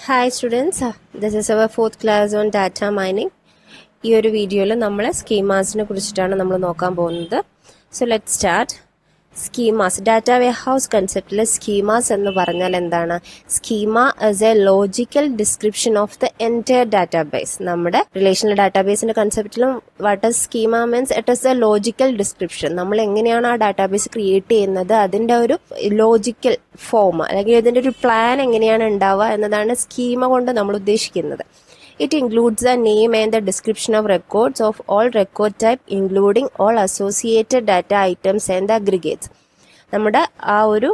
Hi students this is our fourth class on data mining ഈ ഒരു വീഡിയോയിൽ നമ്മൾ സ്കീമാസിനെ കുറിച്ചിട്ടാണ് നമ്മൾ നോക്കാൻ പോകുന്നത് so let start schemas data warehouse കൺസെപ്റ്റിൽ സ്കീമാസ് എന്ന് പറഞ്ഞാൽ എന്താണ് schema as a logical description of the entire database നമ്മുടെ റിലേഷണൽ ഡാറ്റാബേസിന്റെ കൺസെപ്റ്റിലും what is schema means it is a logical description നമ്മൾ എങ്ങനെയാണ് ആ ഡാറ്റാബേസ് ക്രിയേറ്റ് ചെയ്യുന്നത് അതിന്റെ ഒരു ലോജിക്കൽ ഫോം അല്ലെങ്കിൽ ഇതിന്റെ ഒരു പ്ലാൻ എങ്ങനെയാണ് ഉണ്ടാവുക എന്നതാണ് സ്കീമ കൊണ്ട് നമ്മൾ ഉദ്ദേശിക്കുന്നത് It includes the name and the description of records of all record type including all associated data items and the aggregates. നമ്മുടെ ആ ഒരു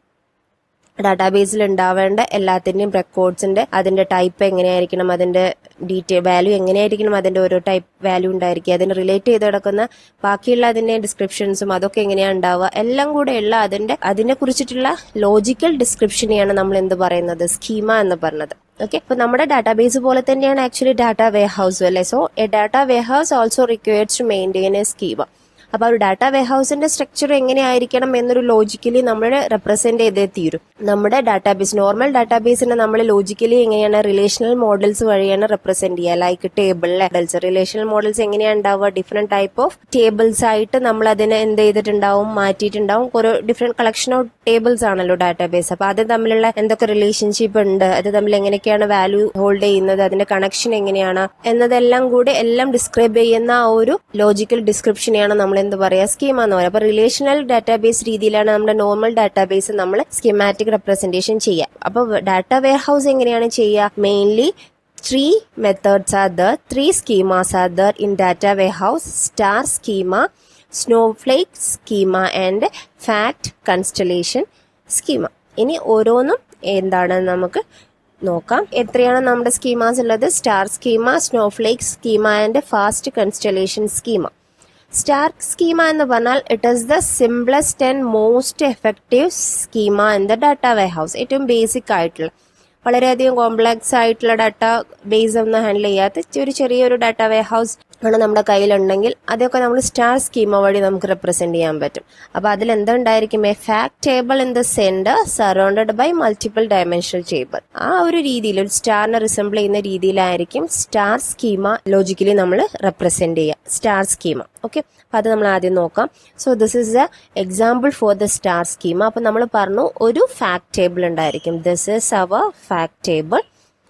ഡാറ്റാബേസിൽ ഉണ്ടാവേണ്ട എല്ലാത്തിൻ്റെയും റെക്കോർഡ്സിന്റെ അതിന്റെ ടൈപ്പ് എങ്ങനെയായിരിക്കണം അതിന്റെ ഡീറ്റെയിൽ വാല്യൂ എങ്ങനെയായിരിക്കണം അതിന്റെ ഓരോ ടൈപ്പ് വാല്യൂ ഉണ്ടായിരിക്കുക അതിന് റിലേറ്റ് ചെയ്ത് കിടക്കുന്ന ബാക്കിയുള്ള അതിന്റെ ഡിസ്ക്രിപ്ഷൻസും അതൊക്കെ എങ്ങനെയാണ് ഉണ്ടാവുക എല്ലാം കൂടെ ഉള്ള അതിന്റെ അതിനെ കുറിച്ചിട്ടുള്ള ലോജിക്കൽ ഡിസ്ക്രിപ്ഷനെയാണ് നമ്മൾ എന്ത് പറയുന്നത് സ്കീമ എന്ന് പറഞ്ഞത് ഓക്കെ അപ്പൊ നമ്മുടെ ഡാറ്റാബേസ് പോലെ തന്നെയാണ് ആക്ച്വലി ഡാറ്റ വെയർ ഹൗസ് അല്ലേ so a data warehouse also requireds to maintain a schema അപ്പൊ ഒരു ഡാറ്റ വെയർഹൗസിന്റെ സ്ട്രക്ചർ എങ്ങനെയായിരിക്കണം എന്നൊരു ലോജിക്കലി നമ്മൾ റെപ്രസെന്റ് ചെയ്തേ തീരും നമ്മുടെ ഡാറ്റാബേസ് നോർമൽ ഡാറ്റാബേസിനെ നമ്മൾ ലോജിക്കലി എങ്ങനെയാണ് റിലേഷണൽ മോഡൽസ് വഴിയാണ് റെപ്രസെന്റ് ചെയ്യുക like table models relational models എങ്ങനെയാണ് ഉണ്ടാവുക ഡിഫറെന്റ് ടൈപ്പ് ഓഫ് ടേബിൾസ് ആയിട്ട് നമ്മൾ അതിനെ എന്ത് ചെയ്തിട്ടുണ്ടാവും മാറ്റിയിട്ടുണ്ടാവും ഒരു ഡിഫറെന്റ് കളക്ഷൻ ഓഫ് ടേബിൾസ് ആണല്ലോ ഡാറ്റാബേസ് അപ്പൊ അത് തമ്മിലുള്ള എന്തൊക്കെ റിലേഷൻഷിപ്പ് ഉണ്ട് അത് തമ്മിൽ എങ്ങനെയൊക്കെയാണ് വാല്യൂ ഹോൾഡ് ചെയ്യുന്നത് അതിന്റെ കണക്ഷൻ എങ്ങനെയാണ് എന്നതെല്ലാം കൂടി എല്ലാം ഡിസ്ക്രൈബ് ചെയ്യുന്ന ആ ഒരു ലോജിക്കൽ ഡിസ്ക്രിപ്ഷനെയാണ് നമ്മൾ എന്ത് പറയാ സ്കീമ എന്ന് പറയുക അപ്പൊ റിലേഷണൽ ഡാറ്റാബേസ് രീതിയിലാണ് നമ്മുടെ നോർമൽ ഡാറ്റാബേസ് നമ്മൾ സ്കീമാറ്റിക് റെപ്രസെന്റേഷൻ ചെയ്യുക അപ്പൊ ഡാറ്റ വെയർ ഹൗസ് എങ്ങനെയാണ് ചെയ്യുക mainly three methods are there three schemas are there in data warehouse star schema snowflake schema and fact constellation schema ഇനി ഓരോന്നും എന്താണ് നമുക്ക് നോക്കാം എത്രയാണ് നമ്മുടെ സ്കീമാസ് ഉള്ളത് star schema snowflake schema and fast constellation schema star schema എന്ന് പറഞ്ഞാൽ it is the simplest and most effective schema in the data wear house ഏറ്റവും ബേസിക് ആയിട്ടുള്ള വളരെയധികം കോംപ്ലക്സ് ആയിട്ടുള്ള ഡാറ്റ ബേസ് ഒന്നും ഹാൻഡിൽ ചെയ്യാത്ത ഒരു ചെറിയൊരു ഡാറ്റ വെയർ ഹൗസ് ആണ് നമ്മുടെ കയ്യിലുണ്ടെങ്കിൽ അതൊക്കെ നമ്മൾ സ്റ്റാർ സ്കീമ വഴി നമുക്ക് റെപ്രസെന്റ് ചെയ്യാൻ പറ്റും അപ്പൊ അതിൽ എന്തുണ്ടായിരിക്കും a fact table in the center surrounded by multiple dimensional table ആ ഒരു രീതിയിൽ ഒരു സ്റ്റാറിനെ റിസംബിൾ ചെയ്യുന്ന രീതിയിലായിരിക്കും സ്റ്റാർ സ്കീമ ലോജിക്കലി നമ്മൾ റെപ്രസെന്റ് ചെയ്യുക സ്റ്റാർ സ്കീമ ഓക്കെ അപ്പൊ അത് നമ്മൾ ആദ്യം നോക്കാം so this is a example for the star schema അപ്പൊ നമ്മൾ പറഞ്ഞു ഒരു ഫാക്ട് ടേബിൾ ഉണ്ടായിരിക്കും this is our fact table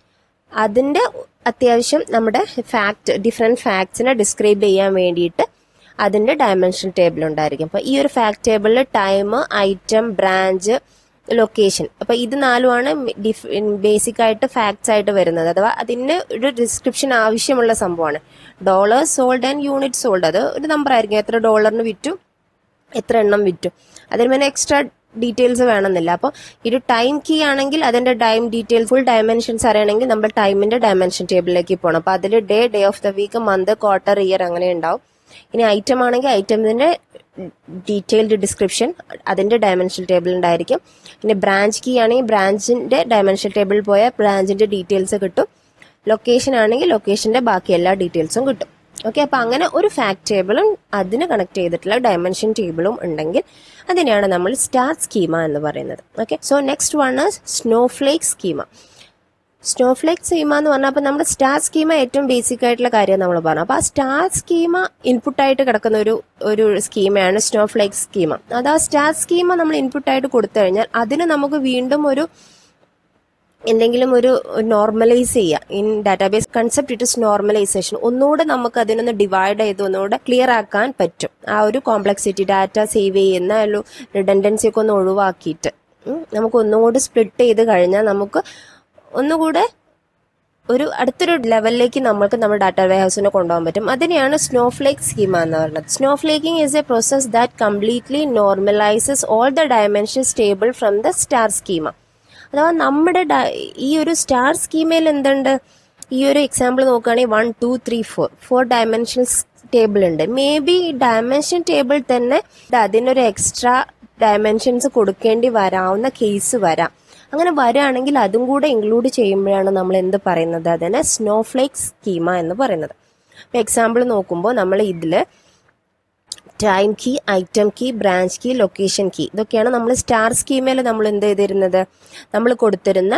അതിന്റെ അത്യാവശ്യം നമ്മുടെ ഫാക്ട് ഡിഫറെന്റ് ഫാക്ട്സിനെ ഡിസ്ക്രൈബ് ചെയ്യാൻ വേണ്ടിയിട്ട് അതിന്റെ ഡയമെൻഷൻ ടേബിൾ ഉണ്ടായിരിക്കും അപ്പൊ ഈ ഒരു ഫാക്ട് ടേബിളിൽ ടൈം ഐറ്റം ബ്രാഞ്ച് ലൊക്കേഷൻ അപ്പൊ ഇത് നാലുമാണ് ബേസിക് ആയിട്ട് ഫാക്ട്സ് ആയിട്ട് വരുന്നത് അഥവാ അതിന് ഒരു ഡിസ്ക്രിപ്ഷൻ ആവശ്യമുള്ള സംഭവമാണ് dollar sold and unit sold അത് ഒരു നമ്പർ ആയിരിക്കും എത്ര ഡോളറിന് വിറ്റു എത്ര എണ്ണം വിറ്റു അതിന് പിന്നെ എക്സ്ട്രാ ഡീറ്റെയിൽസ് വേണമെന്നില്ല അപ്പോൾ ഇത് ടൈം കീ ആണെങ്കിൽ അതിന്റെ ടൈം ഡീറ്റെയിൽസ് ഫുൾ ഡയമെൻഷൻസ് അറിയണമെങ്കിൽ നമ്മൾ ടൈമിന്റെ ഡയമെൻഷൻ ടേബിളിലേക്ക് പോകണം അപ്പോൾ അതിൽ day day of the week month quarter year അങ്ങനെ ഉണ്ടാവും ഇനി ഐറ്റം ആണെങ്കിൽ ഐറ്റമിന്റെ ഡീറ്റെയിൽഡ് ഡിസ്ക്രിപ്ഷൻ അതിന്റെ ഡയമെൻഷൻ ടേബിൾ ഉണ്ടായിരിക്കും പിന്നെ ബ്രാഞ്ച് കീ ആണെങ്കിൽ ബ്രാഞ്ചിന്റെ ഡയമെൻഷൻ ടേബിളിൽ പോയാൽ ബ്രാഞ്ചിന്റെ ഡീറ്റെയിൽസ് കിട്ടും ലൊക്കേഷൻ ആണെങ്കിൽ ലൊക്കേഷന്റെ ബാക്കി എല്ലാ ഡീറ്റെയിൽസും കിട്ടും ഓക്കെ അപ്പൊ അങ്ങനെ ഒരു ഫാക്ട് ടേബിളും അതിന് കണക്ട് ചെയ്തിട്ടുള്ള ഡയമെൻഷൻ ടേബിളും ഉണ്ടെങ്കിൽ അതിനെയാണ് നമ്മൾ സ്റ്റാർ സ്കീമ എന്ന് പറയുന്നത് okay so next one snowflake schema snowflake schema എന്ന് പറഞ്ഞാൽ അപ്പൊ നമ്മുടെ സ്റ്റാർ സ്കീമ ഏറ്റവും ബേസിക് ആയിട്ടുള്ള കാര്യം നമ്മൾ പറഞ്ഞു അപ്പൊ ആ സ്റ്റാർ സ്കീമ ഇൻപുട്ട് ആയിട്ട് കിടക്കുന്ന ഒരു ഒരു സ്കീമയാണ് സ്നോഫ്ലേക്ക് സ്കീമ അത് ആ സ്റ്റാർ സ്കീമ നമ്മൾ ഇൻപുട്ട് ആയിട്ട് കൊടുത്തു കഴിഞ്ഞാൽ അതിന് നമുക്ക് വീണ്ടും ഒരു എന്തെങ്കിലും ഒരു നോർമലൈസ് ചെയ്യുക in database concept it is normalisation ഒന്നുകൂടെ നമുക്ക് അതിനൊന്ന് ഡിവൈഡ് ചെയ്ത് ഒന്നുകൂടെ ക്ലിയർ ആക്കാൻ പറ്റും ആ ഒരു കോംപ്ലക്സിറ്റി ഡാറ്റ സേവ് ചെയ്യുന്ന ഒരു റിഡൻഡൻസി ഒക്കെ ഒന്ന് ഒഴിവാക്കിയിട്ട് നമുക്ക് ഒന്നുകൂടി സ്പ്ലിറ്റ് ചെയ്ത് കഴിഞ്ഞാൽ നമുക്ക് ഒന്നുകൂടെ ഒരു അടുത്തൊരു ലെവലിലേക്ക് നമുക്ക് നമ്മുടെ ഡാറ്റ വെയർ ഹൗസിനെ കൊണ്ടുപോകാൻ പറ്റും അതിനെയാണ് സ്നോഫ്ലേക്ക് സ്കീമ എന്ന് പറയുന്നത് snowflaking is a process that completely normalises all the dimension tables from the star schema അഥവാ നമ്മുടെ ഈ ഒരു സ്റ്റാർ സ്കീമയിൽ എന്തുണ്ട് ഈ ഒരു എക്സാമ്പിൾ നോക്കുകയാണെങ്കിൽ one two three four four dimensions table ഉണ്ട് മേ ബി ഡയമെൻഷൻ ടേബിൾ തന്നെ അതിനൊരു എക്സ്ട്രാ ഡയമെൻഷൻസ് കൊടുക്കേണ്ടി വരാവുന്ന കേസ് വരാം അങ്ങനെ വരികയാണെങ്കിൽ അതും കൂടെ ഇൻക്ലൂഡ് ചെയ്യുമ്പോഴാണ് നമ്മൾ എന്ത് പറയുന്നത് അതിനെ സ്നോഫ്ലേക്ക് സ്കീമ എന്ന് പറയുന്നത് എക്സാമ്പിൾ നോക്കുമ്പോൾ നമ്മൾ ഇതിൽ time key item key branch key location key ഇതൊക്കെയാണ് നമ്മൾ സ്റ്റാർ സ്കീമയിൽ നമ്മൾ എന്ത് ചെയ്തിരുന്നത് നമ്മൾ കൊടുത്തിരുന്ന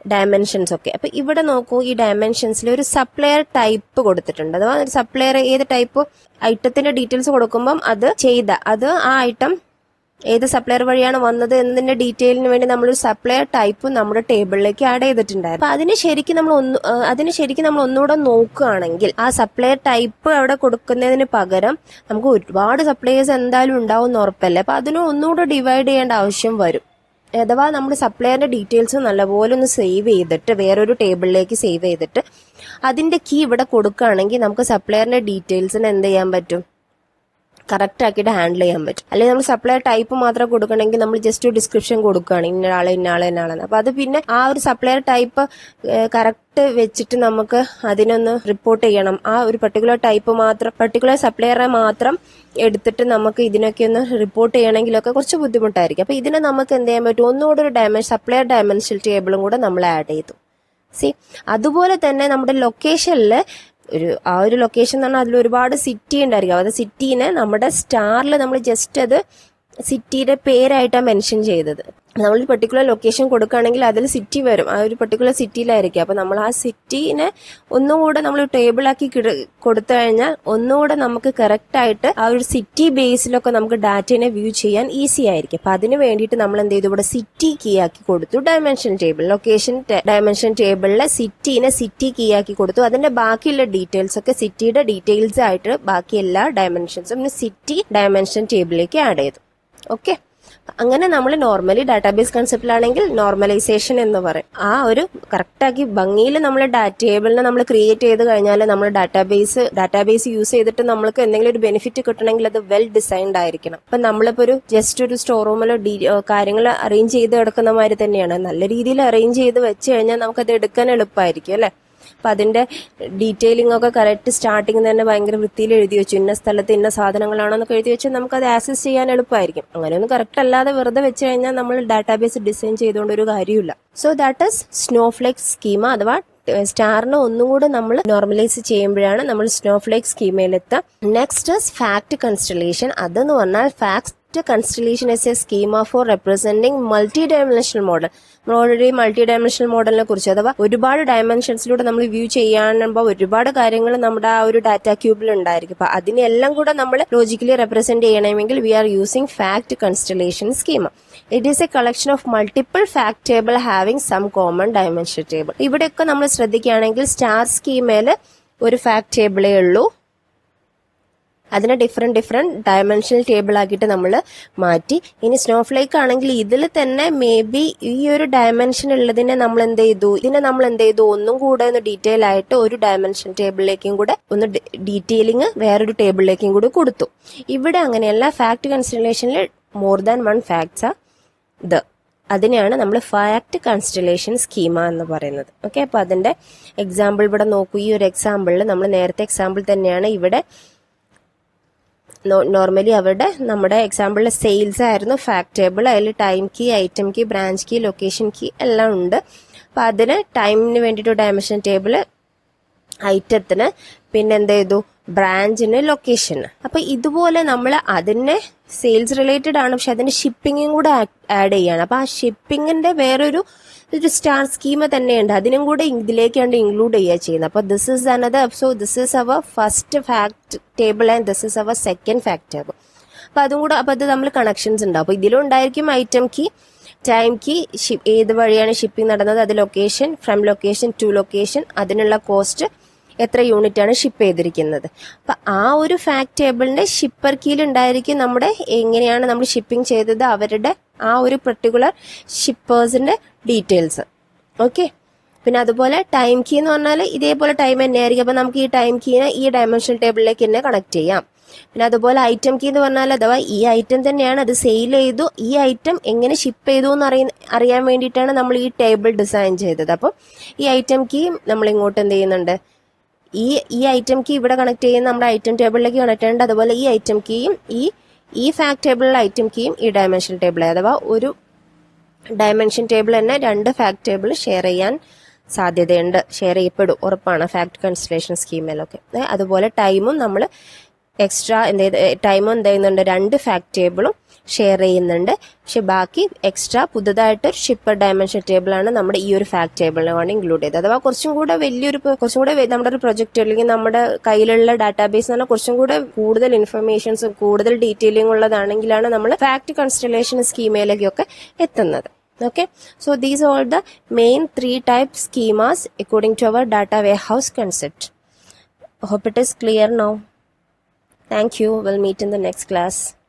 ഡയമെൻഷൻസ് ഒക്കെ അപ്പൊ ഇവിടെ നോക്കൂ ഈ ഡയമെൻഷൻസിൽ ഒരു സപ്ലയർ ടൈപ്പ് കൊടുത്തിട്ടുണ്ട് അഥവാ ഒരു സപ്ലയർ ഏത് ടൈപ്പ് ഐറ്റത്തിന്റെ ഡീറ്റെയിൽസ് കൊടുക്കുമ്പം അത് ചെയ്ത അത് ആ ഐറ്റം ഏത് സപ്ലയർ വഴിയാണ് വന്നത് എന്നതിന്റെ ഡീറ്റെയിലിന് വേണ്ടി നമ്മളൊരു സപ്ലയർ ടൈപ്പ് നമ്മുടെ ടേബിളിലേക്ക് ആഡ് ചെയ്തിട്ടുണ്ടായിരുന്നു അപ്പൊ അതിന് ശരിക്കും നമ്മൾ ഒന്ന് ആ, അതിന് ശരിക്കും നമ്മൾ ഒന്നുകൂടെ നോക്കുകയാണെങ്കിൽ ആ സപ്ലയർ ടൈപ്പ് അവിടെ കൊടുക്കുന്നതിന് പകരം നമുക്ക് ഒരുപാട് സപ്ലയേഴ്സ് എന്തായാലും ഉണ്ടാവും എന്ന് ഉറപ്പല്ലേ അപ്പൊ അതിനെ ഒന്നുകൂടെ ഡിവൈഡ് ചെയ്യേണ്ട ആവശ്യം വരും അഥവാ നമ്മൾ സപ്ലയറിന്റെ ഡീറ്റെയിൽസ് നല്ലപോലെ ഒന്ന് സേവ് ചെയ്തിട്ട് വേറൊരു ടേബിളിലേക്ക് സേവ് ചെയ്തിട്ട് അതിന്റെ കീ ഇവിടെ കൊടുക്കുകയാണെങ്കിൽ നമുക്ക് സപ്ലയറിന്റെ ഡീറ്റെയിൽസിന് എന്ത് ചെയ്യാൻ പറ്റും കറക്റ്റ് ആക്കിയിട്ട് ഹാൻഡിൽ ചെയ്യാൻ പറ്റും അല്ലെങ്കിൽ നമ്മൾ സപ്ലൈ ടൈപ്പ് മാത്രം കൊടുക്കണമെങ്കിൽ നമ്മൾ ജസ്റ്റ് ഒരു ഡിസ്ക്രിപ്ഷൻ കൊടുക്കുകയാണ് ഇന്ന ആളെ ഇന്ന ആളെ ഇന്ന ആളെന്ന് അപ്പൊ അത് പിന്നെ ആ ഒരു സപ്ലയർ ടൈപ്പ് കറക്റ്റ് വെച്ചിട്ട് നമുക്ക് അതിനൊന്ന് റിപ്പോർട്ട് ചെയ്യണം ആ ഒരു പെർട്ടിക്കുലർ ടൈപ്പ് മാത്രം പെർട്ടിക്കുലർ സപ്ലയറെ മാത്രം എടുത്തിട്ട് നമുക്ക് ഇതിനൊക്കെ ഒന്ന് റിപ്പോർട്ട് ചെയ്യണമെങ്കിലൊക്കെ കുറച്ച് ബുദ്ധിമുട്ടായിരിക്കും അപ്പൊ ഇതിനെ നമുക്ക് എന്ത് ചെയ്യാൻ പറ്റും ഒന്നുകൂടെ ഒരു ഡയമെൻഷൻ സപ്ലയർ ഡയമെൻഷൻ ടേബിളും കൂടെ നമ്മൾ ആഡ് ചെയ്തു സി അതുപോലെ തന്നെ നമ്മുടെ ലൊക്കേഷനിൽ ഒരു ആ ഒരു ലൊക്കേഷൻ എന്ന് പറഞ്ഞാൽ അതിൽ ഒരുപാട് സിറ്റി ഉണ്ടായിരിക്കും അത് സിറ്റീനെ നമ്മുടെ സ്റ്റാറിൽ നമ്മൾ ജസ്റ്റ് അത് സിറ്റിയുടെ പേരായിട്ടാണ് മെൻഷൻ ചെയ്തത് നമ്മൾ ഒരു പെർട്ടിക്കുലർ ലൊക്കേഷൻ കൊടുക്കുകയാണെങ്കിൽ അതിൽ സിറ്റി വരും ആ ഒരു പെർട്ടിക്കുലർ സിറ്റിയിലായിരിക്കും അപ്പൊ നമ്മൾ ആ സിറ്റീനെ ഒന്നുകൂടെ നമ്മൾ ടേബിളാക്കി കൊടുത്തു കഴിഞ്ഞാൽ ഒന്നുകൂടെ നമുക്ക് കറക്റ്റ് ആയിട്ട് ആ ഒരു സിറ്റി ബേസിലൊക്കെ നമുക്ക് ഡാറ്റയെ വ്യൂ ചെയ്യാൻ ഈസി ആയിരിക്കും അപ്പൊ അതിന് വേണ്ടിയിട്ട് നമ്മൾ എന്ത് ചെയ്തു ഇവിടെ സിറ്റി കീ ആക്കി കൊടുത്തു ഡയമെൻഷൻ ടേബിൾ ലൊക്കേഷൻ ഡയമെൻഷൻ ടേബിളിലെ സിറ്റീനെ സിറ്റി കീ ആക്കി കൊടുത്തു അതിന്റെ ബാക്കിയുള്ള ഡീറ്റെയിൽസ് ഒക്കെ സിറ്റിയുടെ ഡീറ്റെയിൽസ് ആയിട്ട് ബാക്കി എല്ലാ ഡയമെൻഷൻസും സിറ്റി ഡയമെൻഷൻ ടേബിളിലേക്ക് ആഡ് ചെയ്തു ഓക്കെ അങ്ങനെ നമ്മൾ നോർമലി ഡാറ്റാബേസ് കൺസെപ്റ്റിലാണെങ്കിൽ നോർമലൈസേഷൻ എന്ന് പറയും ആ ഒരു കറക്റ്റാക്കി ഭംഗിയിൽ നമ്മൾ ഡാറ്റ ടേബിളിനെ നമ്മൾ ക്രിയേറ്റ് ചെയ്ത് കഴിഞ്ഞാൽ നമ്മൾ ഡാറ്റാബേസ് ഡാറ്റാബേസ് യൂസ് ചെയ്തിട്ട് നമ്മൾക്ക് എന്തെങ്കിലും ഒരു ബെനിഫിറ്റ് കിട്ടണമെങ്കിൽ അത് വെൽ ഡിസൈൻഡ് ആയിരിക്കണം അപ്പൊ നമ്മളിപ്പോ ഒരു ജസ്റ്റ് ഒരു സ്റ്റോർ റൂമിലോ കാര്യങ്ങൾ അറേഞ്ച് ചെയ്ത് കിടക്കുന്ന മാതിരി തന്നെയാണ് നല്ല രീതിയിൽ അറേഞ്ച് ചെയ്ത് വെച്ച് കഴിഞ്ഞാൽ നമുക്കത് എടുക്കാൻ എളുപ്പമായിരിക്കും അല്ലെ അപ്പൊ അതിന്റെ ഡീറ്റെയിലിംഗ് ഒക്കെ കറക്റ്റ് സ്റ്റാർട്ടിങ് തന്നെ ഭയങ്കര വൃത്തിയിൽ എഴുതി വെച്ചു ഇന്ന സ്ഥലത്ത് ഇന്ന സാധനങ്ങളാണെന്നൊക്കെ എഴുതി വെച്ചാൽ നമുക്ക് അത് ആക്സസ് ചെയ്യാൻ എളുപ്പമായിരിക്കും അങ്ങനെയൊന്നും കറക്റ്റ് അല്ലാതെ വെറുതെ വെച്ച് കഴിഞ്ഞാൽ നമ്മൾ ഡാറ്റാബേസ് ഡിസൈൻ ചെയ്തുകൊണ്ട് ഒരു കാര്യമില്ല so that is snowflakes schema അഥവാ സ്റ്റാറിനെ ഒന്നുകൂടെ നമ്മൾ നോർമലൈസ് ചെയ്യുമ്പോഴാണ് നമ്മൾ സ്നോഫ്ലേക്ക് സ്കീമയിലെത്തുക നെക്സ്റ്റ് ഇസ് ഫാക്ട് കൺസ്റ്റലേഷൻ അതെന്ന് പറഞ്ഞാൽ fact constellation is a schema for representing multidimensional model നമ്മൾ ഓൾറെഡി മൾട്ടി ഡയമെൻഷണൽ മോഡലിനെ കുറിച്ച് അഥവാ ഒരുപാട് ഡയമെൻഷൻസിലൂടെ നമ്മൾ വ്യൂ ചെയ്യാനുമ്പോൾ ഒരുപാട് കാര്യങ്ങൾ നമ്മുടെ ആ ഒരു ഡാറ്റ ക്യൂബിൽ ഉണ്ടായിരിക്കും അപ്പൊ അതിനെല്ലാം കൂടെ നമ്മൾ ലോജിക്കലി റെപ്രസെന്റ് ചെയ്യണമെങ്കിൽ we are using fact constellation schema it is a collection of multiple fact table having some common dimension table ഇവിടെയൊക്കെ നമ്മൾ ശ്രദ്ധിക്കുകയാണെങ്കിൽ സ്റ്റാർ സ്കീമയിൽ ഒരു ഫാക്ട് ടേബിളേ ഉള്ളൂ അതിനെ ഡിഫറെന്റ് ഡിഫറെന്റ് ഡയമെൻഷണൽ ടേബിൾ ആക്കിയിട്ട് നമ്മൾ മാറ്റി ഇനി സ്നോഫ്ലേക്ക് ആണെങ്കിൽ ഇതിൽ തന്നെ മേ ബി ഈ ഒരു ഡയമെൻഷൻ ഉള്ളതിനെ നമ്മൾ എന്ത് ചെയ്തു ഇതിനെ നമ്മൾ എന്ത് ചെയ്തു ഒന്നും കൂടെ ഒന്ന് ഡീറ്റെയിൽ ആയിട്ട് ഒരു ഡയമെൻഷൻ ടേബിളിലേക്കും കൂടെ ഒന്ന് ഡീറ്റെയിലിംഗ് വേറൊരു ടേബിളിലേക്കും കൂടി കൊടുത്തു ഇവിടെ അങ്ങനെയല്ല ഫാക്ട് കൺസിഡറേഷനിൽ മോർ ദാൻ വൺ ഫാക്ട്സ് ആ ഇത് അതിനെയാണ് നമ്മൾ ഫാക്ട് കൺസ്റ്റലേഷൻ സ്കീമ എന്ന് പറയുന്നത് ഓക്കെ അപ്പൊ അതിന്റെ എക്സാമ്പിൾ ഇവിടെ നോക്കൂ ഈ ഒരു എക്സാമ്പിളിൽ നമ്മൾ നേരത്തെ എക്സാമ്പിൾ തന്നെയാണ് ഇവിടെ നോർമലി അവിടെ നമ്മുടെ എക്സാമ്പിളിൽ സെയിൽസ് ആയിരുന്നു ഫാക്ട് ടേബിൾ അതിൽ time key item key branch key location key എല്ലാം ഉണ്ട് അപ്പൊ അതിന് ടൈമിന് വേണ്ടിയിട്ട് ഡയമെൻഷൻ ടേബിൾ ഐറ്റത്തിന് പിന്നെ എന്ത് ചെയ്തു ബ്രാഞ്ചിന് ലൊക്കേഷന് അപ്പൊ ഇതുപോലെ നമ്മൾ അതിനെ സെയിൽസ് റിലേറ്റഡ് ആണ് പക്ഷെ അതിന്റെ ഷിപ്പിങ്ങും കൂടെ ആഡ് ചെയ്യാണ് അപ്പൊ ആ ഷിപ്പിങ്ങിന്റെ വേറൊരു ഒരു സ്റ്റാർ സ്കീമ തന്നെയുണ്ട് അതിനും കൂടെ ഇതിലേക്കാണ് ഇൻക്ലൂഡ് ചെയ്യുക ചെയ്യുന്നത് അപ്പൊ this is another so this is our first fact table and this is our second fact table അപ്പൊ അതും കൂടെ അപ്പൊ അത് തമ്മിൽ കണക്ഷൻസ് ഉണ്ടാവും അപ്പൊ ഇതിലും ഉണ്ടായിരിക്കും ഐറ്റം കീ ടൈം കീ ഏത് വഴിയാണ് ഷിപ്പിംഗ് നടന്നത് അത് location from location to location അതിനുള്ള കോസ്റ്റ് എത്ര യൂണിറ്റ് ആണ് ഷിപ്പ് ചെയ്തിരിക്കുന്നത് അപ്പൊ ആ ഒരു ഫാക്ട് ടേബിളിന്റെ ഷിപ്പർ കീയിൽ ഉണ്ടായിരിക്കും നമ്മുടെ എങ്ങനെയാണ് നമ്മൾ ഷിപ്പിംഗ് ചെയ്തത് അവരുടെ ആ ഒരു പെർട്ടിക്കുലർ ഷിപ്പേഴ്സിന്റെ ഡീറ്റെയിൽസ് ഓക്കെ പിന്നെ അതുപോലെ ടൈം കീ എന്ന് പറഞ്ഞാൽ ഇതേപോലെ ടൈം തന്നെ ആയിരിക്കും അപ്പൊ നമുക്ക് ഈ ടൈം കീനെ ഈ ഡയമെൻഷൻ ടേബിളിലേക്ക് തന്നെ കണക്ട് ചെയ്യാം പിന്നെ അതുപോലെ ഐറ്റം കീ എന്ന് പറഞ്ഞാൽ അഥവാ ഈ ഐറ്റം തന്നെയാണ് അത് സെയിൽ ചെയ്തു ഈ ഐറ്റം എങ്ങനെ ഷിപ്പ് ചെയ്തു എന്ന് അറിയ അറിയാൻ വേണ്ടിയിട്ടാണ് നമ്മൾ ഈ ടേബിൾ ഡിസൈൻ ചെയ്തത് അപ്പം ഈ ഐറ്റം കീ നമ്മൾ ഇങ്ങോട്ട് എന്ത് ചെയ്യുന്നുണ്ട് ഈ ഈ ഐറ്റം കീ ഇവിടെ കണക്ട് ചെയ്യുന്ന നമ്മുടെ ഐറ്റം ടേബിളിലേക്ക് കണക്ട് ചെയ്യേണ്ട അതുപോലെ ഈ ഐറ്റം കീയും ഈ ഈ ഫാക്ട് ടേബിളിലെ ഐറ്റം കീയും ഈ ഡയമെൻഷൻ ടേബിൾ അഥവാ ഒരു ഡയമെൻഷൻ ടേബിൾ തന്നെ രണ്ട് ഫാക്ട് ടേബിൾ ഷെയർ ചെയ്യാൻ സാധ്യതയുണ്ട് ഷെയർ ചെയ്യപ്പെടും ഉറപ്പാണ് ഫാക്ട് കൺസിലേഷൻ സ്കീമിലൊക്കെ അതുപോലെ ടൈമും നമ്മൾ എക്സ്ട്രാ എന്ത് ടൈം എന്ത് ചെയ്യുന്നുണ്ട് രണ്ട് ഫാക്ട് ടേബിളും ഷെയർ ചെയ്യുന്നുണ്ട് പക്ഷെ ബാക്കി എക്സ്ട്രാ പുതുതായിട്ട് ഒരു ഷിപ്പർ ഡയമെൻഷൻ ടേബിളാണ് നമ്മുടെ ഈ ഒരു ഫാക്ട് ടേബിളിലാണ് ഇൻക്ലൂഡ് ചെയ്തത് അഥവാ കുറച്ചും കൂടെ വലിയൊരു കുറച്ചും കൂടെ വെ- നമ്മുടെ ഒരു പ്രൊജക്ട് അല്ലെങ്കിൽ നമ്മുടെ കയ്യിലുള്ള ഡാറ്റാബേസ് എന്ന് പറഞ്ഞാൽ കുറച്ചും കൂടെ കൂടുതൽ ഇൻഫർമേഷൻസും കൂടുതൽ ഡീറ്റെയിലിംഗ് ഉള്ളതാണെങ്കിലാണ് നമ്മൾ ഫാക്ട് കൺസ്റ്റലേഷൻ സ്കീമയിലേക്കൊക്കെ എത്തുന്നത് okay so these are all the main three type schemas according to our data warehouse concept hope it is clear now thank you we'll meet in the next class